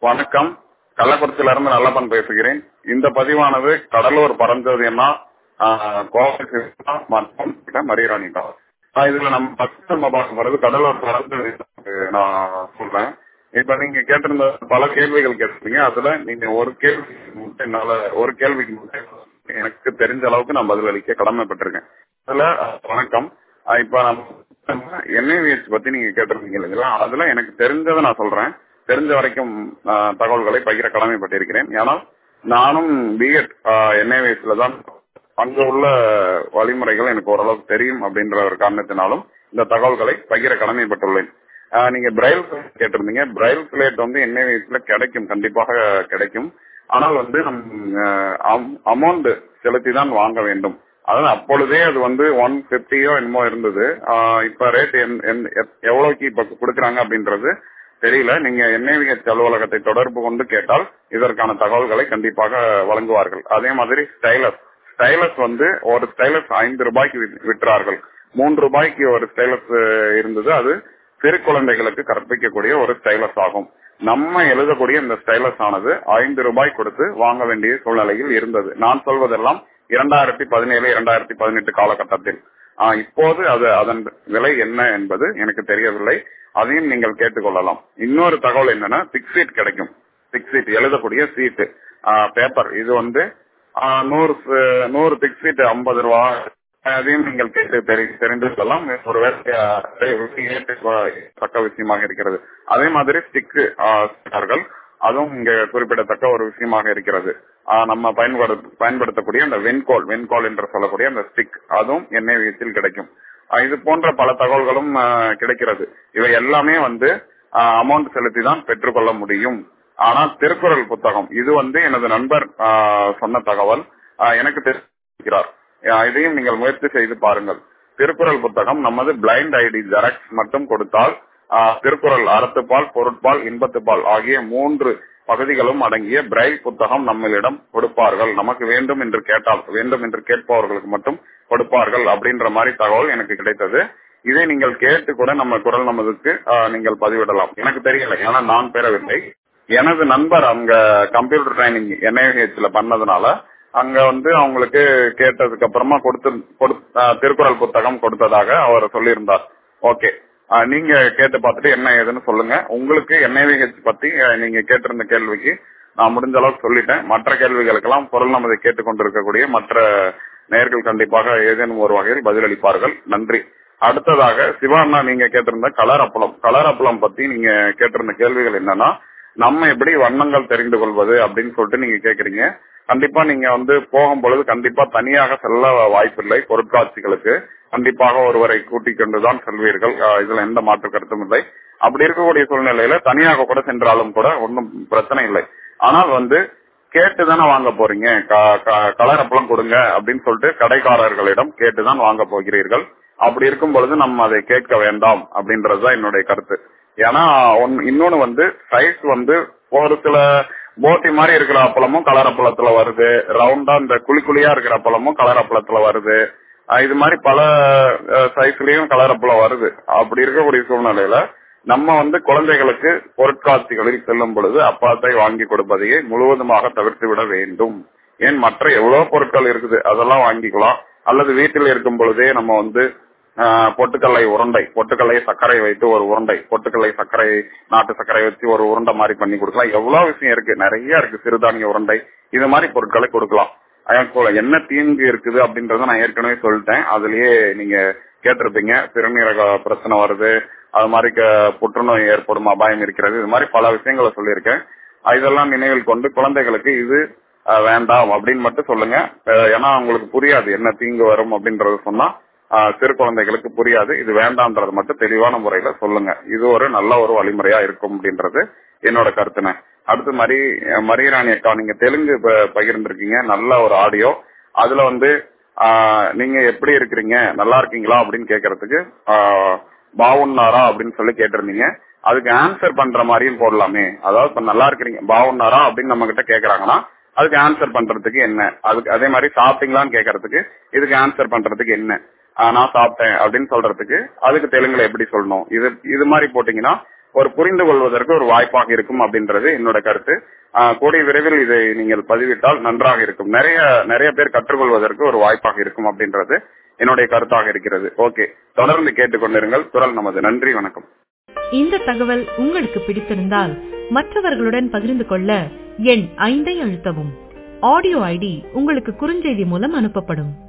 வணக்கம் கள்ளக்குறிச்சியில இருந்து நல்லப்பன் பேசுகிறேன் இந்த பதிவானது கடலூர் பரஞ்சோதியம்மா கோவை கிருஷ்ணா மற்றும் மரியராணி தான் இதுல நம்ம ஃபர்ஸ்ட் நம்ம பார்க்க போறது கடலூர் பரஞ்சோதி நான் சொல்றேன் இப்ப நீங்க கேட்டிருந்த பல கேள்விகள் கேட்டிருந்தீங்க அதுல நீங்க ஒரு கேள்வி மட்டும் என்னால ஒரு கேள்விக்கு மட்டும் எனக்கு தெரிஞ்ச அளவுக்கு நான் பதிலளிக்க கடமைப்பட்டிருக்கேன் அதுல வணக்கம் ஆஹ் இப்ப நம்ம என்ஐவிஎச் பத்தி நீங்க கேட்டிருந்தீங்க இல்லைங்களா அதுல எனக்கு தெரிஞ்சதை நான் சொல்றேன் தெரிஞ்ச வரைக்கும் ஆஹ் தகவல்களை பகிர கடமைப்பட்டிருக்கிறேன் ஏன்னா நானும் பிஎட் என்ஐவிஎஸ்ல தான் அங்க உள்ள வழிமுறைகள் எனக்கு ஓரளவுக்கு தெரியும் அப்படின்ற ஒரு காரணத்தினாலும் இந்த தகவல்களை பகிர கடமைப்பட்டுள்ளேன் ஆஹ் நீங்க பிரைல் கேட்டிருந்தீங்க பிரைல் ஸ்லேட் வந்து என்ஐவிஎஸ்ல கிடைக்கும் கண்டிப்பாக கிடைக்கும் ஆனால் வந்து நம்ம அமௌண்ட் செலுத்தி தான் வாங்க வேண்டும் அதாவது அப்பொழுதே அது வந்து ஒன் பிப்டியோ என்னமோ இருந்தது இப்ப ரேட் எவ்வளவுக்கு இப்ப கொடுக்குறாங்க அப்படின்றது தெரியல நீங்க என்ஐவிஎச் அலுவலகத்தை தொடர்பு கொண்டு கேட்டால் இதற்கான தகவல்களை கண்டிப்பாக வழங்குவார்கள் அதே மாதிரி ஸ்டைலஸ் ஸ்டைலஸ் வந்து ஒரு ஸ்டைலஸ் ஐந்து ரூபாய்க்கு விற்றார்கள் மூன்று ரூபாய்க்கு ஒரு ஸ்டைலஸ் இருந்தது அது சிறு குழந்தைகளுக்கு கற்பிக்கக்கூடிய ஒரு ஸ்டைலஸ் ஆகும் நம்ம எழுதக்கூடிய இந்த ஸ்டைலஸ் ஆனது ஐந்து ரூபாய் கொடுத்து வாங்க வேண்டிய சூழ்நிலையில் இருந்தது நான் சொல்வதெல்லாம் இரண்டாயிரத்தி பதினேழு இரண்டாயிரத்தி பதினெட்டு காலகட்டத்தில் இப்போது அது அதன் விலை என்ன என்பது எனக்கு தெரியவில்லை அதையும் நீங்கள் கேட்டுக்கொள்ளலாம் இன்னொரு தகவல் என்னன்னா பிக் சீட் கிடைக்கும் பிக் சீட் எழுதக்கூடிய சீட்டு பேப்பர் இது வந்து நூறு நூறு பிக் சீட் ஐம்பது ரூபா அதையும் நீங்கள் கேட்டு தெரிந்து கொள்ளலாம் ஒருவேளை தக்க விஷயமாக இருக்கிறது அதே மாதிரி ஸ்டிக்கு அதுவும் இங்க குறிப்பிடத்தக்க ஒரு விஷயமாக இருக்கிறது நம்ம பயன்படுத்தக்கூடிய அந்த வெண்கோல் வெண்கோல் என்று சொல்லக்கூடிய அந்த ஸ்டிக் அதுவும் எண்ணெய் வீட்டில் கிடைக்கும் இது போன்ற பல தகவல்களும் கிடைக்கிறது இவை எல்லாமே வந்து அமௌண்ட் செலுத்தி தான் பெற்றுக்கொள்ள முடியும் ஆனால் திருக்குறள் புத்தகம் இது வந்து எனது நண்பர் சொன்ன தகவல் எனக்கு தெரிவிக்கிறார் இதையும் நீங்கள் முயற்சி செய்து பாருங்கள் திருக்குறள் புத்தகம் நமது பிளைண்ட் ஐடி ஜெராக்ஸ் மட்டும் கொடுத்தால் திருக்குறள் அறத்துப்பால் பொருட்பால் இன்பத்துப்பால் ஆகிய மூன்று பகுதிகளும் அடங்கிய பிரைல் புத்தகம் நம்மளிடம் கொடுப்பார்கள் நமக்கு வேண்டும் என்று கேட்டால் வேண்டும் என்று கேட்பவர்களுக்கு மட்டும் கொடுப்பார்கள் அப்படின்ற மாதிரி தகவல் எனக்கு கிடைத்தது இதை நீங்கள் கேட்டு கூட நம்ம குரல் நமதுக்கு நீங்கள் பதிவிடலாம் எனக்கு தெரியல ஏன்னா நான் பெறவில்லை எனது நண்பர் அங்க கம்ப்யூட்டர் ட்ரைனிங் என்ஐஹெச்ல பண்ணதுனால அங்க வந்து அவங்களுக்கு கேட்டதுக்கு அப்புறமா கொடுத்து திருக்குறள் புத்தகம் கொடுத்ததாக அவர் சொல்லியிருந்தார் ஓகே நீங்க கேட்டு பார்த்துட்டு என்ன ஏதுன்னு சொல்லுங்க உங்களுக்கு என்ஐவிஹெச் பத்தி நீங்க கேட்டிருந்த கேள்விக்கு நான் முடிஞ்ச அளவுக்கு சொல்லிட்டேன் மற்ற கேள்விகளுக்கெல்லாம் பொருள் நமது கேட்டுக்கொண்டிருக்கக்கூடிய மற்ற நேர்கள் கண்டிப்பாக ஏதேனும் ஒரு வகையில் பதிலளிப்பார்கள் நன்றி அடுத்ததாக சிவாண்ணா நீங்க கேட்டிருந்த கலர் அப்பளம் கலர் அப்பளம் பத்தி நீங்க கேட்டிருந்த கேள்விகள் என்னன்னா நம்ம எப்படி வண்ணங்கள் தெரிந்து கொள்வது அப்படின்னு சொல்லிட்டு நீங்க கேக்குறீங்க கண்டிப்பா நீங்க வந்து போகும் பொழுது கண்டிப்பா தனியாக செல்ல வாய்ப்பில்லை பொருட்காட்சிகளுக்கு கண்டிப்பாக ஒருவரை கூட்டிக் கொண்டுதான் செல்வீர்கள் இதுல எந்த மாற்று கருத்தும் இல்லை அப்படி இருக்கக்கூடிய சூழ்நிலையில தனியாக கூட சென்றாலும் கூட ஒன்றும் பிரச்சனை இல்லை ஆனால் வந்து கேட்டுதானே வாங்க போறீங்க கலர் அப்பளம் கொடுங்க அப்படின்னு சொல்லிட்டு கடைக்காரர்களிடம் கேட்டுதான் வாங்க போகிறீர்கள் அப்படி இருக்கும் பொழுது நம்ம அதை கேட்க வேண்டாம் அப்படின்றதுதான் என்னுடைய கருத்து ஏன்னா இன்னொன்னு வந்து சைஸ் வந்து ஒரு சில போட்டி மாதிரி இருக்கிற அப்பளமும் கலர் அப்பளத்துல வருது ரவுண்டா இந்த குழி குழியா இருக்கிற அப்பளமும் கலர் அப்பளத்துல வருது இது மாதிரி பல சைஸ்லயும் கலர் அப்பளம் வருது அப்படி இருக்கக்கூடிய சூழ்நிலையில நம்ம வந்து குழந்தைகளுக்கு பொருட்காட்சிகளில் செல்லும் பொழுது அப்பளத்தை வாங்கி கொடுப்பதையே முழுவதுமாக தவிர்த்து விட வேண்டும் ஏன் மற்ற எவ்வளவு பொருட்கள் இருக்குது அதெல்லாம் வாங்கிக்கலாம் அல்லது வீட்டில் இருக்கும் பொழுதே நம்ம வந்து பொட்டுக்கல்லை உருண்டை பொட்டுக்கல்லை சர்க்கரை வைத்து ஒரு உருண்டை பொட்டுக்கல்லை சர்க்கரை நாட்டு சர்க்கரை வச்சு ஒரு உருண்டை மாதிரி பண்ணி கொடுக்கலாம் எவ்வளவு விஷயம் இருக்கு நிறைய இருக்கு சிறுதானிய உருண்டை இது மாதிரி பொருட்களை கொடுக்கலாம் என்ன தீங்கு இருக்குது அப்படின்றத நான் ஏற்கனவே சொல்லிட்டேன் அதுலயே நீங்க கேட்டிருப்பீங்க சிறுநீரக பிரச்சனை வருது அது மாதிரி புற்றுநோய் ஏற்படும் அபாயம் இருக்கிறது இது மாதிரி பல விஷயங்களை சொல்லியிருக்கேன் இதெல்லாம் நினைவில் கொண்டு குழந்தைகளுக்கு இது வேண்டாம் அப்படின்னு மட்டும் சொல்லுங்க ஏன்னா அவங்களுக்கு புரியாது என்ன தீங்கு வரும் அப்படின்றத சொன்னா சிறு குழந்தைகளுக்கு புரியாது இது வேண்டாம்ன்றது மட்டும் தெளிவான முறையில சொல்லுங்க இது ஒரு நல்ல ஒரு வழிமுறையா இருக்கும் அப்படின்றது என்னோட கருத்துன அடுத்து மரி மரியராணி அக்கா நீங்க தெலுங்கு பகிர்ந்திருக்கீங்க நல்ல ஒரு ஆடியோ அதுல வந்து நீங்க எப்படி இருக்கிறீங்க நல்லா இருக்கீங்களா அப்படின்னு கேக்குறதுக்கு பாவுன்னாரா அப்படின்னு சொல்லி கேட்டிருந்தீங்க அதுக்கு ஆன்சர் பண்ற மாதிரியும் போடலாமே அதாவது இப்ப நல்லா இருக்கிறீங்க பாவுன்னாரா அப்படின்னு நம்ம கிட்ட கேக்குறாங்கன்னா அதுக்கு ஆன்சர் பண்றதுக்கு என்ன அதுக்கு அதே மாதிரி சாப்பிட்டீங்களான்னு கேக்குறதுக்கு இதுக்கு ஆன்சர் பண்றதுக்கு என்ன நான் சாப்பிட்டேன் அப்படின்னு சொல்றதுக்கு அதுக்கு தெலுங்குல எப்படி சொல்லணும் இது இது மாதிரி போட்டீங்கன்னா ஒரு புரிந்து கொள்வதற்கு ஒரு வாய்ப்பாக இருக்கும் அப்படின்றது என்னோட கருத்து ஆஹ் கூடிய விரைவில் இதை நீங்கள் பதிவிட்டால் நன்றாக இருக்கும் நிறைய நிறைய பேர் கற்றுக்கொள்வதற்கு ஒரு வாய்ப்பாக இருக்கும் அப்படின்றது என்னுடைய கருத்தாக இருக்கிறது ஓகே தொடர்ந்து கேட்டுக்கொண்டிருங்கள் குரல் நமது நன்றி வணக்கம் இந்த தகவல் உங்களுக்கு பிடித்திருந்தால் மற்றவர்களுடன் பகிர்ந்து கொள்ள எண் ஐந்தை அழுத்தவும் ஆடியோ ஐடி உங்களுக்கு குறுஞ்செய்தி மூலம் அனுப்பப்படும்